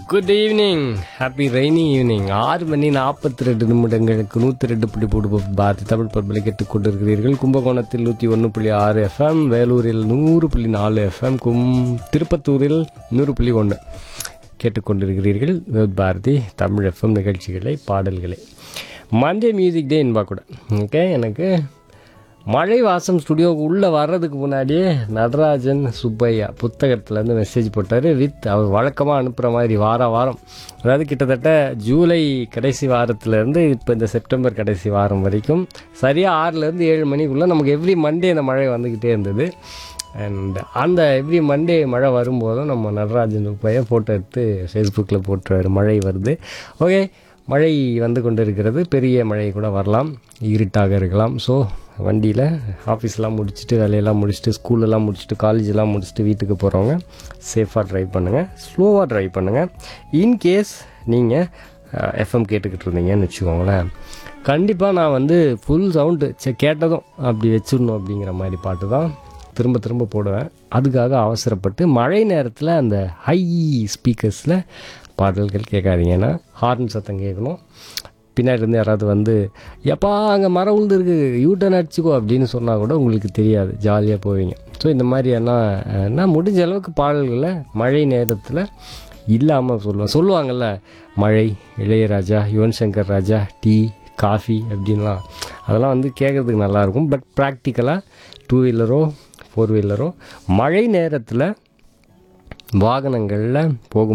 good evening happy rainy evening ஆறு மணி நாற்பத்தி ரெண்டு நிமிடங்களுக்கு நூற்றி ரெண்டு புள்ளி போடு பாரதி தமிழ் பண்பலை கேட்டுக் கொண்டிருக்கிறீர்கள் கும்பகோணத்தில் நூற்றி ஒன்று புள்ளி ஆறு எஃப்எம் வேலூரில் நூறு புள்ளி நாலு எஃப்எம் கும் திருப்பத்தூரில் நூறு புள்ளி ஒன்று கேட்டுக்கொண்டிருக்கிறீர்கள் வித் பாரதி தமிழ் எஃப்எம் நிகழ்ச்சிகளை பாடல்களை மண்டே மியூசிக் டே என்பா கூட ஓகே எனக்கு மழை வாசம் ஸ்டுடியோவுக்கு உள்ளே வர்றதுக்கு முன்னாடியே நடராஜன் சுப்பையா புத்தகத்துலேருந்து மெசேஜ் போட்டார் வித் அவர் வழக்கமாக அனுப்புகிற மாதிரி வார வாரம் அதாவது கிட்டத்தட்ட ஜூலை கடைசி வாரத்துலேருந்து இப்போ இந்த செப்டம்பர் கடைசி வாரம் வரைக்கும் சரியாக ஆறுலேருந்து ஏழு மணிக்குள்ளே நமக்கு எவ்ரி மண்டே இந்த மழை வந்துக்கிட்டே இருந்தது அண்ட் அந்த எவ்ரி மண்டே மழை வரும்போதும் நம்ம நடராஜன் பையன் ஃபோட்டோ எடுத்து ஃபேஸ்புக்கில் போட்டுருவார் மழை வருது ஓகே மழை வந்து கொண்டு இருக்கிறது பெரிய மழை கூட வரலாம் இருட்டாக இருக்கலாம் ஸோ வண்டியில் ஆஃபீஸ்லாம் முடிச்சுட்டு வேலையெல்லாம் முடிச்சுட்டு ஸ்கூலெல்லாம் முடிச்சுட்டு காலேஜெல்லாம் முடிச்சுட்டு வீட்டுக்கு போகிறவங்க சேஃபாக ட்ரைவ் பண்ணுங்கள் ஸ்லோவாக ட்ரைவ் பண்ணுங்கள் இன்கேஸ் நீங்கள் எஃப்எம் கேட்டுக்கிட்டு இருந்தீங்கன்னு வச்சுக்கோங்களேன் கண்டிப்பாக நான் வந்து ஃபுல் சவுண்டு சே கேட்டதும் அப்படி வச்சிடணும் அப்படிங்கிற மாதிரி பாட்டு தான் திரும்ப திரும்ப போடுவேன் அதுக்காக அவசரப்பட்டு மழை நேரத்தில் அந்த ஹை ஸ்பீக்கர்ஸில் பாடல்கள் கேட்காதீங்க ஏன்னா ஹார்ன் சத்தம் கேட்கணும் பின்னாடி இருந்து யாராவது வந்து எப்பா அங்கே மரம் விழுந்துருக்கு யூட்டன் அடிச்சுக்கோ அப்படின்னு சொன்னால் கூட உங்களுக்கு தெரியாது ஜாலியாக போவீங்க ஸோ இந்த மாதிரியான நான் முடிஞ்ச அளவுக்கு பாடல்களை மழை நேரத்தில் இல்லாமல் சொல்லுவேன் சொல்லுவாங்கள்ல மழை இளையராஜா யுவன் சங்கர் ராஜா டீ காஃபி அப்படின்லாம் அதெல்லாம் வந்து கேட்குறதுக்கு நல்லாயிருக்கும் பட் ப்ராக்டிக்கலாக டூ வீலரோ ஃபோர் வீலரோ மழை நேரத்தில் வாகனங்களில் போகும்